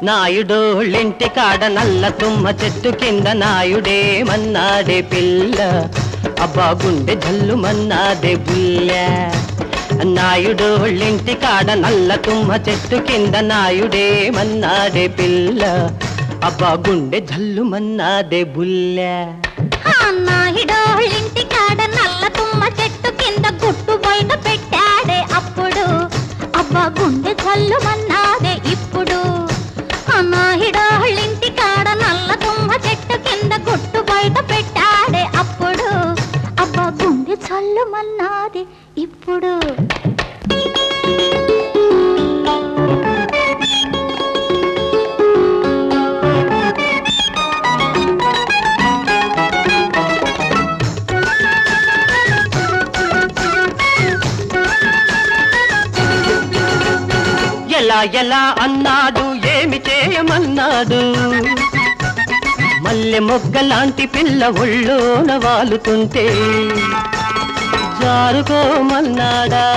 నాయుడోళ్ళింటి కాడ నల్ల తుమ్మ చెట్టు కింద నాయుడే మన్నాడే పిల్ల అబ్బా గుండె జల్లు మన్నాదే బుల్ల నాయుడోళ్ళింటి కాడ నల్ల తుమ్మ చెట్టు కింద నాయుడే మన్నాడే పిల్ల అబ్బా గుండె జల్లు మన్నాదే బుల్ల ఆ నాయుడోళ్ళింటి కాడ నల్ల తుమ్మ చెట్టు కింద గుట్టు బయట పెట్టాడే అప్పుడు అబ్బా గుండె చల్లుమన్నాదే ఇప్పుడు ఆ నాయుడోళ్ళింటి కాడ నల్ల తుమ్మ చెట్టు కింద గుట్టు బయట పెట్టాడే అప్పుడు అబ్బా గుండె చల్లుమన్నాదే ఇప్పుడు ఎలా ఎలా అన్నాడు ఏమి చేయమన్నాడు మల్లె మొగ్గలాంటి పిల్ల ఒళ్ళోన వాలుతుంటే జారుకోమన్నాడా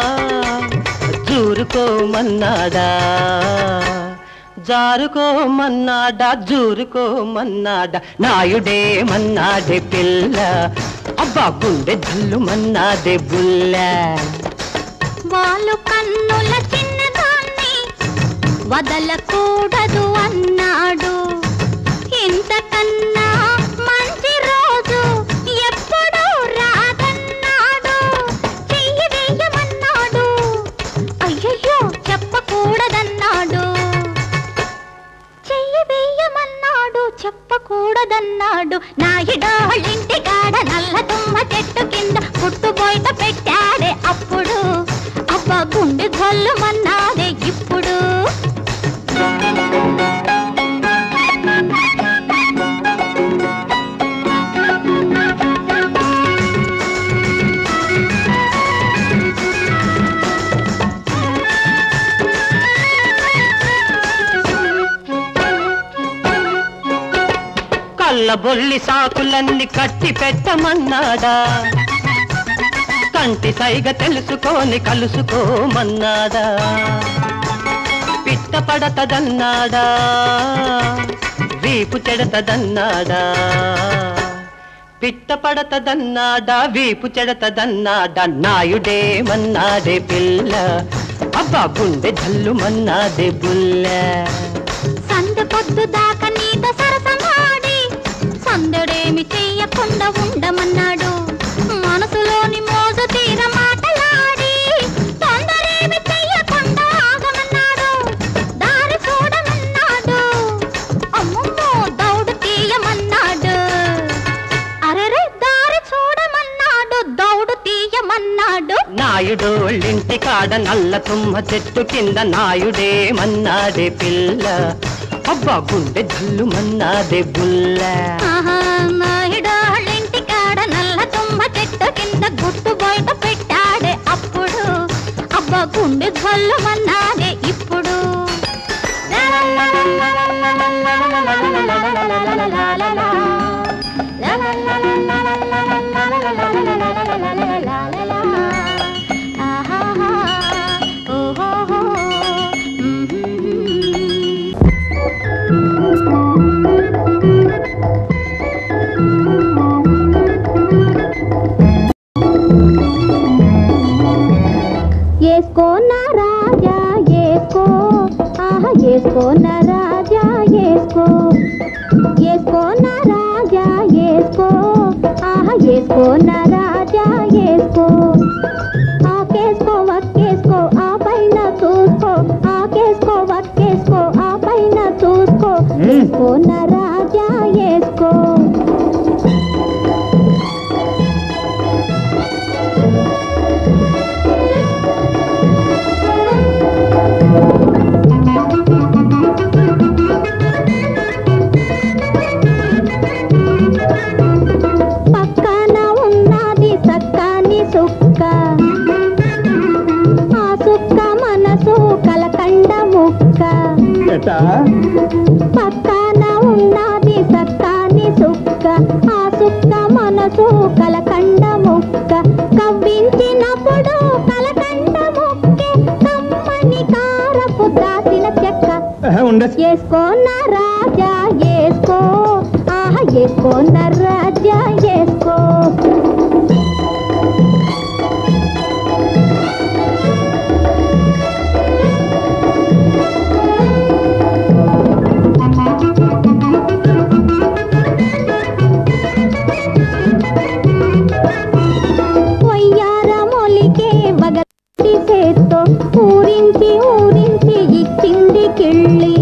జూరుకోమన్నాడా జారుకోమన్నాడా జూరుకోమన్నాడా నాయుడే మన్నాడే పిల్ల అబ్బా గుండె జల్లు మన్నాదే బుల్ల వాళ్ళు కన్నుల చిన్నదాన్ని వదలకూడదు అన్నాడు ఇంతకన్నా మంచి రోజు ఎప్పుడూ రాదన్నాడు చెయ్యి వేయమన్నాడు అయ్యయ్యో చెప్పకూడదన్నాడు చెయ్యి వేయమన్నాడు చెప్పకూడదన్నాడు నాయుడోళ్ళింటి కాడ నల్ల తుమ్మ చెట్టు కింద పుట్టు బయట పెట్టాడే అప్పుడు అబ్బా గుండె గొల్లుమన్నాదే ఇప్పుడు కళ్ళబొల్లి సాకులన్నీ కట్టి పెట్టమన్నాడా కంటి సైగ తెలుసుకొని కలుసుకోమన్నాడా పిట్ట పడతదన్నాడా వీపు చెడతదన్నాడా పిట్ట పడతదన్నాడా వీపు చెడతదన్నాడా నాయుడే మన్నాడే పిల్ల అబ్బా గుండె జల్లు మన్నాదే బుల్ల సందు పొద్దు దాకా నీతో సరసమాడి సందడేమి చెయ్యకుండా ఉండమన్నాడు మనసులోని మోజు తీర మాటలాడి తొందరేమి చెయ్యకుండా ఆగమన్నాడు దారి చూడమన్నాడు అమ్మమ్మో దౌడు తీయమన్నాడు అరెరే దారి చూడమన్నాడు దౌడు తీయమన్నాడు నాయుడోళ్ళింటి కాడ నల్ల తుమ్మ చెట్టు కింద నాయుడే మన్నాడే పిల్ల అబ్బా గుండె జల్లు మన్నాదే బుల్ల ఆహా, నాయుడోళ్ళింటి కాడ నల్ల తుమ్మ చెట్టు కింద గుట్టు బయట పెట్టాడే అప్పుడు అబ్బా గుండె జల్లుమన్నాడే ఇప్పుడు ఆహాహా, ఓహోహో, మ్మ్. ఏసుకో నా రాజా ఏసుకో ఆహా ఏసుకో నా రాజా ఏసుకో ఏసుకో నా రాజా ఏసుకో ఆహా ఏసుకో నా రాజా ఏసుకో ఆకేసుకో వక్కేసుకో ఆ పైన చూసుకో ఆకేసుకో వక్కేసుకో ఆ పైన చూసుకో ఏసుకో నా రాజా ఏసుకో పక్కన ఉన్నది సక్కని సుక్క ఆ సుక్క మనసు కలకండ ముక్క పక్కన ఉన్నది సక్కని సుక్క ఆ సుక్క మనసు కలకండ ముక్క కవ్వించినప్పుడు కలకండ ముక్కే కమ్మని కారపు దాసిన చెక్క ఉండదు ఏసుకోన్న రాజా ఏసుకో ఆహా ఏసుకోన్న రాజా ఏసుకో మొలికే వగటి చేత్తో ఊరించి ఊరించి ఇచ్చింది కిళ్ళి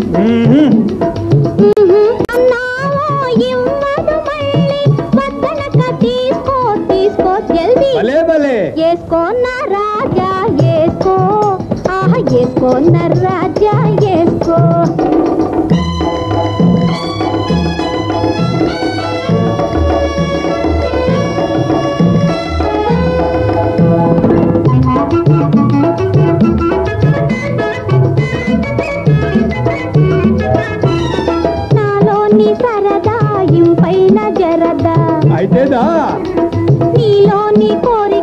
అన్నావో ఇవ్వదు మళ్ళీ వద్దనక తీసుకో తీసుకో జల్దీ భలే భలే ఏసుకోన్న రాజా ఏసుకో ఆహా ఏసుకోన్న రాజా ఏసుకో నాలోని సరదా ఇంపైన జరదా అయితేదా నీలోని కోరిక